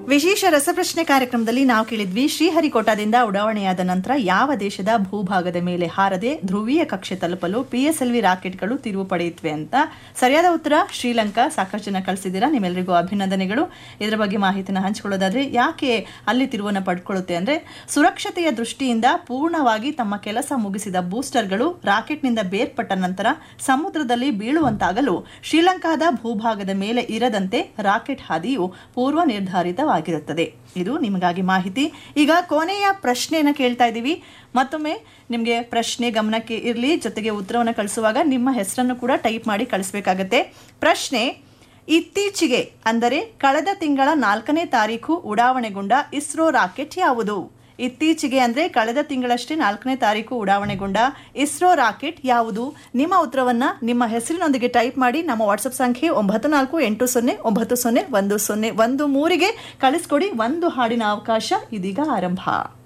ವಿಶೇಷ ರಸಪ್ರಶ್ನೆ ಕಾರ್ಯಕ್ರಮದಲ್ಲಿ ನಾವು ಕೇಳಿದ್ವಿ ಶ್ರೀಹರಿಕೋಟಾದಿಂದ ಉಡಾವಣೆಯಾದ ನಂತರ ಯಾವ ದೇಶದ ಭೂಭಾಗದ ಮೇಲೆ ಹಾರದೆ ಧ್ರುವೀಯ ಕಕ್ಷೆ ತಲುಪಲು ಪಿಎಸ್ಎಲ್ವಿ ರಾಕೆಟ್ಗಳು ತಿರುವು ಪಡೆಯುತ್ತವೆ ಅಂತ ಸರಿಯಾದ ಉತ್ತರ ಶ್ರೀಲಂಕಾ ಸಾಕಷ್ಟು ಜನ ಕಳಿಸಿದ್ದೀರಾ ನಿಮ್ಮೆಲ್ಲರಿಗೂ ಅಭಿನಂದನೆಗಳು ಇದರ ಬಗ್ಗೆ ಮಾಹಿತಿನ ಹಂಚಿಕೊಳ್ಳೋದಾದ್ರೆ ಯಾಕೆ ಅಲ್ಲಿ ತಿರುವನ್ನು ಪಡ್ಕೊಳ್ಳುತ್ತೆ ಅಂದ್ರೆ ಸುರಕ್ಷತೆಯ ದೃಷ್ಟಿಯಿಂದ ಪೂರ್ಣವಾಗಿ ತಮ್ಮ ಕೆಲಸ ಮುಗಿಸಿದ ಬೂಸ್ಟರ್ಗಳು ರಾಕೆಟ್ನಿಂದ ಬೇರ್ಪಟ್ಟ ನಂತರ ಸಮುದ್ರದಲ್ಲಿ ಬೀಳುವಂತಾಗಲು ಶ್ರೀಲಂಕಾದ ಭೂಭಾಗದ ಮೇಲೆ ಇರದಂತೆ ರಾಕೆಟ್ ಹಾದಿಯು ಪೂರ್ವ ನಿರ್ಧಾರಿತವಾಗಿರುತ್ತದೆ ಇದು ನಿಮಗಾಗಿ ಮಾಹಿತಿ ಈಗ ಕೊನೆಯ ಪ್ರಶ್ನೆಯನ್ನು ಕೇಳ್ತಾ ಇದ್ದೀವಿ ಮತ್ತೊಮ್ಮೆ ನಿಮಗೆ ಪ್ರಶ್ನೆ ಗಮನಕ್ಕೆ ಇರಲಿ ಜೊತೆಗೆ ಉತ್ತರವನ್ನು ಕಳಿಸುವಾಗ ನಿಮ್ಮ ಹೆಸರನ್ನು ಕೂಡ ಟೈಪ್ ಮಾಡಿ ಕಳಿಸ್ಬೇಕಾಗತ್ತೆ ಪ್ರಶ್ನೆ ಇತ್ತೀಚೆಗೆ ಅಂದರೆ ಕಳೆದ ತಿಂಗಳ ನಾಲ್ಕನೇ ತಾರೀಕು ಉಡಾವಣೆಗೊಂಡ ಇಸ್ರೋ ರಾಕೆಟ್ ಯಾವುದು ಇತ್ತೀಚೆಗೆ ಅಂದರೆ ಕಳೆದ ತಿಂಗಳಷ್ಟೇ ನಾಲ್ಕನೇ ತಾರೀಕು ಉಡಾವಣೆಗೊಂಡ ಇಸ್ರೋ ರಾಕೆಟ್ ಯಾವುದು ನಿಮ್ಮ ಉತ್ತರವನ್ನು ನಿಮ್ಮ ಹೆಸರಿನೊಂದಿಗೆ ಟೈಪ್ ಮಾಡಿ ನಮ್ಮ ವಾಟ್ಸಪ್ ಸಂಖ್ಯೆ ಒಂಬತ್ತು ನಾಲ್ಕು ಎಂಟು ಸೊನ್ನೆ ಒಂಬತ್ತು ಸೊನ್ನೆ ಒಂದು ಸೊನ್ನೆ ಒಂದು ಮೂರಿಗೆ ಕಳಿಸ್ಕೊಡಿ ಒಂದು ಹಾಡಿನ ಅವಕಾಶ ಇದೀಗ ಆರಂಭ